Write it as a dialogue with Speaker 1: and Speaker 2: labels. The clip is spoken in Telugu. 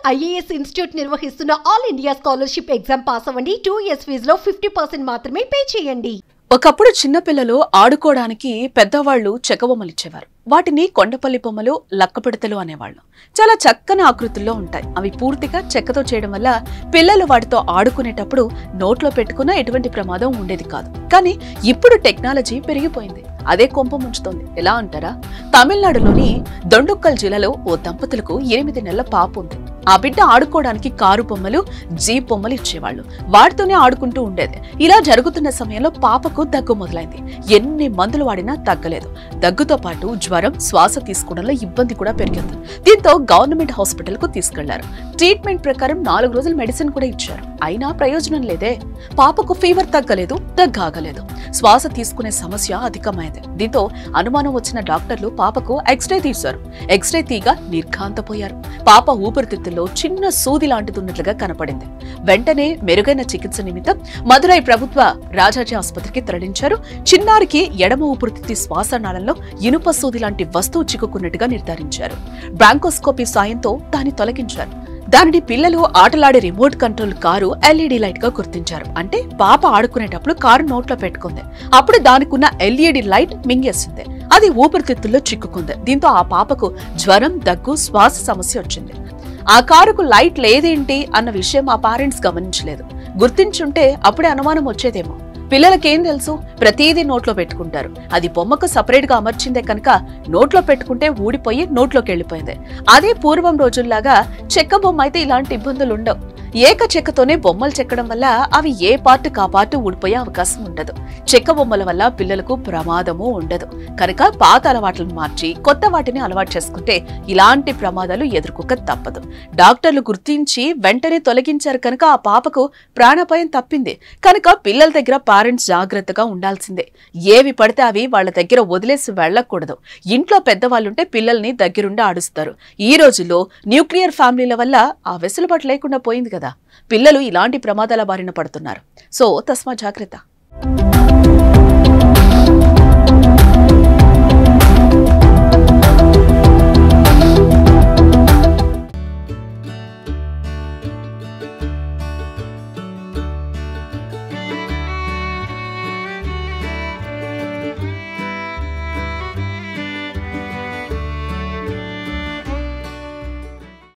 Speaker 1: ఐఏఎస్ ఇన్స్టిట్యూట్ నిర్వహిస్తున్న all India scholarship exam pass అవ్వండి టూ ఇయర్స్ ఫీజులో ఫిఫ్టీ పర్సెంట్ మాత్రమే పే చేయండి
Speaker 2: ఒకప్పుడు చిన్నపిల్లలు ఆడుకోవడానికి పెద్దవాళ్లు చెక్కబొమ్మలిచ్చేవారు వాటిని కొండపల్లి బొమ్మలు లక్కపిడతలు అనేవాళ్ళు చాలా చక్కని ఆకృతుల్లో ఉంటాయి అవి పూర్తిగా చెక్కతో చేయడం వల్ల పిల్లలు వాటితో ఆడుకునేటప్పుడు నోట్లో పెట్టుకున్న ఎటువంటి ప్రమాదం ఉండేది కాదు కానీ ఇప్పుడు టెక్నాలజీ పెరిగిపోయింది అదే కొంప ముంచుతోంది ఎలా అంటారా తమిళనాడులోని దొండుక్కల్ జిల్లాలో ఓ దంపతులకు ఎనిమిది నెలల పాప ఉంది ఆ బిడ్డ ఆడుకోవడానికి కారు బొమ్మలు జీప్ బొమ్మలు ఇచ్చేవాళ్ళు వాటితోనే ఆడుకుంటూ ఉండేది ఇలా జరుగుతున్న సమయంలో పాపకు దగ్గు మొదలైంది ఎన్ని మందులు వాడినా తగ్గలేదు దగ్గుతో పాటు జ్వరం శ్వాస తీసుకోవడంలో ఇబ్బంది కూడా పెరిగింది దీంతో గవర్నమెంట్ హాస్పిటల్ కు తీసుకెళ్లారు ట్రీట్మెంట్ ప్రకారం నాలుగు రోజులు మెడిసిన్ కూడా ఇచ్చారు అయినా ప్రయోజనం లేదే పాపకు ఫీవర్ తగ్గలేదు దగ్గు ఆగలేదు శ్వాస తీసుకునే సమస్య అధికమైంది దీంతో అనుమానం వచ్చిన డాక్టర్లు పాపకు ఎక్స్రే తీశారు ఎక్స్రే తీగా నిర్ఘాంతపోయారు పాప ఊపిరితిత్తుల్లో చిన్న సూది లాంటిది ఉన్నట్లుగా కనపడింది వెంటనే మెరుగైన చికిత్స నిమిత్తం మదురై ప్రభుత్వ రాజాజీ ఆసుపత్రికి తరలించారు చిన్నారికి ఎడమ ఊపిరితిత్తి శ్వాస నాళంలో ఇనుప సూది లాంటి వస్తువు చిక్కుకున్నట్టుగా నిర్ధారించారు బ్రాంకోస్కోపీ సాయంతో దాన్ని తొలగించారు దానిని పిల్లలు ఆటలాడే remote control car LED light గా గుర్తించారు అంటే పాప ఆడుకునేటప్పుడు కారు నోట్లో పెట్టుకుంది అప్పుడు దానికున్న ఎల్ఈడి లైట్ మింగేసింది అది ఊపిరితిత్తుల్లో చిక్కుకుంది దీంతో ఆ పాపకు జ్వరం దగ్గు శ్వాస సమస్య వచ్చింది ఆ కారుకు లైట్ లేదేంటి అన్న విషయం ఆ పేరెంట్స్ గమనించలేదు గుర్తించుంటే అప్పుడే అనుమానం వచ్చేదేమో పిల్లలకేం తెలుసు ప్రతిదీ నోట్లో పెట్టుకుంటారు అది బొమ్మకు సపరేట్ గా అమర్చిందే కనుక నోట్లో పెట్టుకుంటే ఊడిపోయి నోట్లోకి వెళ్ళిపోయింది అదే పూర్వం రోజుల్లాగా చెక్క బొమ్మ అయితే ఇలాంటి ఇబ్బందులు ఉండవు ఏక చెక్కతోనే బొమ్మలు చెక్కడం వల్ల అవి ఏ పార్ట్ కా పార్ట్ ఊడిపోయే అవకాశం ఉండదు చెక్క బొమ్మల వల్ల పిల్లలకు ప్రమాదము ఉండదు కనుక పాత అలవాట్లను మార్చి కొత్త వాటిని అలవాటు చేసుకుంటే ఇలాంటి ప్రమాదాలు ఎదుర్కోక తప్పదు డాక్టర్లు గుర్తించి వెంటనే తొలగించారు కనుక ఆ పాపకు ప్రాణాపాయం తప్పింది కనుక పిల్లల దగ్గర పేరెంట్స్ జాగ్రత్తగా ఉండాల్సిందే ఏవి పడితే అవి వాళ్ళ దగ్గర వదిలేసి వెళ్ళకూడదు ఇంట్లో పెద్దవాళ్ళుంటే పిల్లల్ని దగ్గరుండి ఆడుస్తారు ఈ రోజుల్లో న్యూక్లియర్ ఫ్యామిలీల వల్ల ఆ వెసులుబాటు లేకుండా పోయింది కదా పిల్లలు ఇలాంటి ప్రమాదాల బారిన పడుతున్నారు సో తస్మా జాగ్రత్త